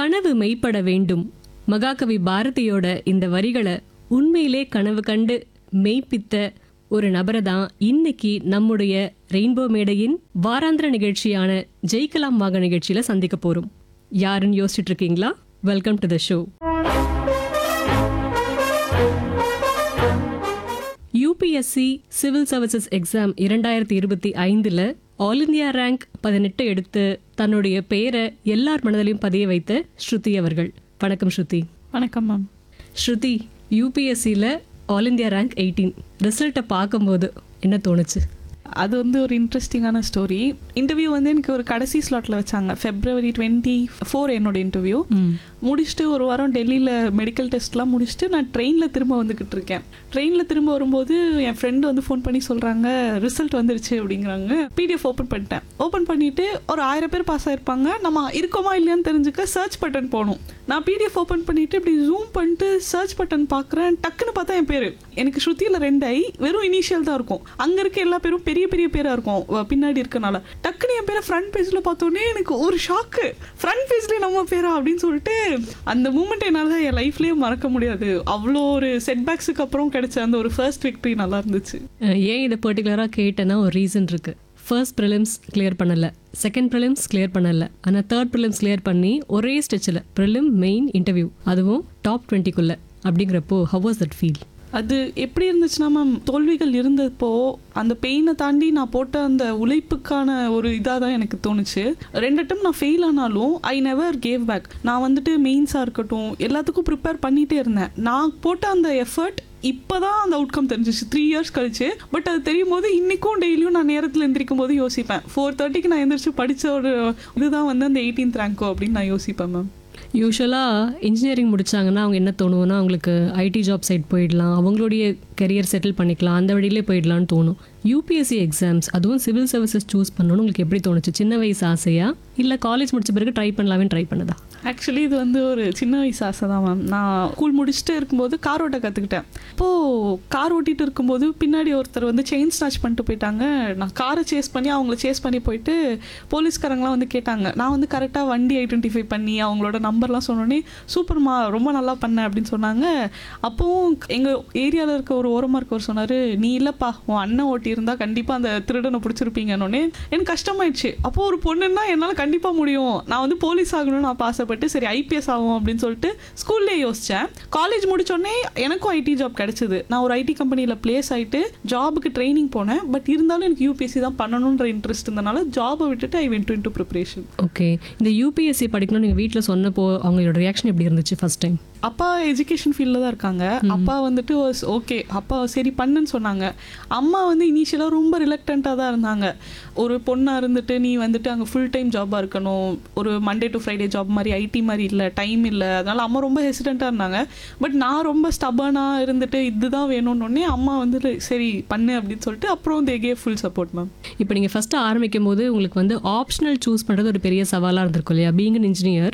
கனவு மெய்ப்பட வேண்டும் மகாகவி பாரதியோட இந்த வரிகளை உண்மையிலே கனவு கண்டு மெய்ப்பித்த ஒரு நபரை தான் இன்னைக்கு நம்முடைய ரெயின்போ மேடையின் வாராந்திர நிகழ்ச்சியான ஜெயிக்கலாம் வாங்க நிகழ்ச்சியில சந்திக்க போறோம் யாருன்னு யோசிச்சுட்டு இருக்கீங்களா welcome to the show UPSC civil services exam இரண்டாயிரத்தி இருபத்தி ஐந்துல ஆல் இந்தியா ரேங்க் பதினெட்டு எடுத்து தன்னுடைய பெயரை எல்லார் மனதிலையும் பதிய வைத்த ஸ்ருதி அவர்கள் வணக்கம் ஸ்ருதி வணக்கம் மேம் ஸ்ருதி யூபிஎஸ்சியில் ஆல் இந்தியா ரேங்க் எயிட்டீன் ரிசல்ட்டை பார்க்கும்போது என்ன தோணுச்சு அது வந்து ஒரு இன்ட்ரெஸ்டிங்கான ஸ்டோரி இன்டர்வியூ வந்து எனக்கு ஒரு கடைசி ஸ்லாட்டில் வச்சாங்க ஃபெப்ரவரி டுவெண்ட்டி ஃபோர் என்னோட இன்டர்வியூ முடிச்சுட்டு ஒரு வாரம் டெல்லியில் மெடிக்கல் டெஸ்ட்லாம் முடிச்சுட்டு நான் ட்ரெயினில் திரும்ப வந்துக்கிட்டு இருக்கேன் ட்ரெயினில் திரும்ப வரும்போது என் ஃப்ரெண்டு வந்து ஃபோன் பண்ணி சொல்கிறாங்க ரிசல்ட் வந்துருச்சு அப்படிங்கிறாங்க பிடிஎஃப் ஓப்பன் பண்ணிட்டேன் ஓப்பன் பண்ணிவிட்டு ஒரு ஆயிரம் பேர் பாஸ் ஆயிருப்பாங்க நம்ம இருக்கோமா இல்லையான்னு தெரிஞ்சுக்க சர்ச் பட்டன் போகணும் நான் பிடிஎஃப் ஓப்பன் பண்ணிவிட்டு இப்படி ஜூம் பண்ணிட்டு சர்ச் பட்டன் பார்க்குறேன் டக்குன்னு பார்த்தா என் பேர் எனக்கு ஸ்ருதியில் ரெண்டு ஐ வெறும் இனிஷியல் தான் இருக்கும் அங்கே இருக்க எல்லா பேரும் பெரிய பெரிய பேராக இருக்கும் வ- பின்னாடி இருக்கனால டக்குன்னு என் பேரை ஃப்ரண்ட் பேஜில் பார்த்தோன்னே எனக்கு ஒரு ஷாக்கு ஃப்ரண்ட் பேஜ்லேயே நம்ம பேரா அப்படின்னு சொல்லிட்டு அந்த மூமெண்ட் என்னால் என் லைஃப்லேயே மறக்க முடியாது அவ்வளோ ஒரு செட்பேக்ஸுக்கு அப்புறம் கிடைச்ச அந்த ஒரு ஃபர்ஸ்ட் விக்ட்ரி நல்லா இருந்துச்சு அஹ் ஏன் இதை பர்டிகுலராக கேட்டேன்னா ஒரு ரீசன் இருக்கு ஃபர்ஸ்ட் ப்ரிலிம்ஸ் கிளியர் பண்ணல செகண்ட் ப்ரிலிம்ஸ் கிளியர் பண்ணல ஆனால் தேர்ட் ப்ரிலிம்ஸ் கிளியர் பண்ணி ஒரே ஸ்டெச்சில் ப்ரிலிம் மெயின் இன்டர்வியூ அதுவும் டாப் டுவெண்ட்டிக்குள்ள அப்படிங்கிறப்போ ஹவ் வாஸ் தட் ஃபீல் அது எப்படி இருந்துச்சுன்னா மேம் தோல்விகள் இருந்தப்போ அந்த பெயினை தாண்டி நான் போட்ட அந்த உழைப்புக்கான ஒரு இதாக தான் எனக்கு தோணுச்சு ரெண்டு டைம் நான் ஃபெயில் ஆனாலும் ஐ நெவர் கேவ் பேக் நான் வந்துட்டு மெயின்ஸாக இருக்கட்டும் எல்லாத்துக்கும் ப்ரிப்பேர் பண்ணிகிட்டே இருந்தேன் நான் போட்ட அந்த எஃபர்ட் இப்போதான் அந்த அவுட்கம் தெரிஞ்சிச்சு த்ரீ இயர்ஸ் கழிச்சு பட் அது தெரியும் போது இன்னைக்கும் டெய்லியும் நான் நேரத்தில் எந்திரிக்கும் போது யோசிப்பேன் ஃபோர் தேர்ட்டிக்கு நான் எந்திரிச்சு படித்த ஒரு இதுதான் வந்து அந்த எயிட்டீன்த் ரேங்கோ அப்படின்னு நான் யோசிப்பேன் மேம் யூஸ்வலாக இன்ஜினியரிங் முடிச்சாங்கன்னா அவங்க என்ன தோணுவோன்னா அவங்களுக்கு ஐடி ஜாப் சைட் போயிடலாம் அவங்களுடைய கெரியர் செட்டில் பண்ணிக்கலாம் அந்த வழியிலே போயிடலாம்னு தோணும் யூபிஎஸ்சி எக்ஸாம்ஸ் அதுவும் சிவில் சர்வீசஸ் சூஸ் பண்ணணும்னு உங்களுக்கு எப்படி தோணுச்சு சின்ன வயசு ஆசையா இல்லை காலேஜ் முடிச்ச பிறகு ட்ரை பண்ணலாமே ட்ரை பண்ணதா ஆக்சுவலி இது வந்து ஒரு சின்ன வயசு ஆசை தான் மேம் நான் ஸ்கூல் முடிச்சுட்டு இருக்கும்போது கார் ஓட்ட கற்றுக்கிட்டேன் அப்போது கார் ஓட்டிட்டு இருக்கும்போது பின்னாடி ஒருத்தர் வந்து செயின் ஸ்னாச் பண்ணிட்டு போயிட்டாங்க நான் காரை சேஸ் பண்ணி அவங்கள சேஸ் பண்ணி போயிட்டு போலீஸ்காரங்களாம் வந்து கேட்டாங்க நான் வந்து கரெக்டாக வண்டி ஐடென்டிஃபை பண்ணி அவங்களோட நம்பர்லாம் சொன்னோன்னே சூப்பர்மா ரொம்ப நல்லா பண்ண அப்படின்னு சொன்னாங்க அப்போவும் எங்கள் ஏரியாவில் இருக்க ஒரு ஓரமாக இருக்கவர் சொன்னார் நீ இல்லைப்பா உன் அண்ணன் ஓட்டி இருந்தால் கண்டிப்பாக அந்த திருடனை பிடிச்சிருப்பீங்கன்னொன்னே எனக்கு கஷ்டமாயிடுச்சு அப்போ ஒரு பொண்ணுன்னா என்னால் கண்டிப்பாக முடியும் நான் வந்து போலீஸ் ஆகணும்னு நான் ஆசைப்பட்டு சரி ஐபிஎஸ் ஆகும் அப்படின்னு சொல்லிட்டு ஸ்கூல்லே யோசித்தேன் காலேஜ் முடிச்சோடனே எனக்கும் ஐடி ஜாப் கிடைச்சது நான் ஒரு ஐடி கம்பெனியில் ப்ளேஸ் ஆகிட்டு ஜாபுக்கு ட்ரைனிங் போனேன் பட் இருந்தாலும் எனக்கு யூபிஎஸ்சி தான் பண்ணணுன்ற இன்ட்ரெஸ்ட் இருந்தனால ஜாபை விட்டுட்டு I went into preparation okay இந்த யூபிஎஸ்சி படிக்கணும்னு நீங்கள் வீட்டில் சொன்னப்போ அவங்களோட ரியாக்ஷன் எப்படி இருந்துச்சு ஃபர்ஸ்ட் டைம் அப்பா எஜுகேஷன் ஃபீல்டில் தான் இருக்காங்க அப்பா வந்துட்டு ஓகே அப்பா சரி பண்ணுன்னு சொன்னாங்க அம்மா வந்து இனிஷியலாக ரொம்ப ரிலக்டண்ட்டாக தான் இருந்தாங்க ஒரு பொண்ணாக இருந்துட்டு நீ வந்துட்டு அங்கே ஃபுல் டைம் ஜாபாக இருக்கணும் ஒரு மண்டே டு ஃப்ரைடே ஜாப் மாதிரி ஐடி மாதிரி இல்லை டைம் இல்லை அதனால அம்மா ரொம்ப ஹெசிடெண்ட்டாக இருந்தாங்க பட் நான் ரொம்ப ஸ்டபனாக இருந்துட்டு இதுதான் வேணும்னு அம்மா வந்துட்டு சரி பண்ணு அப்படின்னு சொல்லிட்டு அப்புறம் they gave full support ma'am இப்போ நீங்கள் ஃபஸ்ட்டு ஆரம்பிக்கும் போது உங்களுக்கு வந்து ஆப்ஷனல் சூஸ் பண்ணுறது ஒரு பெரிய சவாலாக இருந்திருக்கும் இல்லையா பீங் இன்ஜினியர்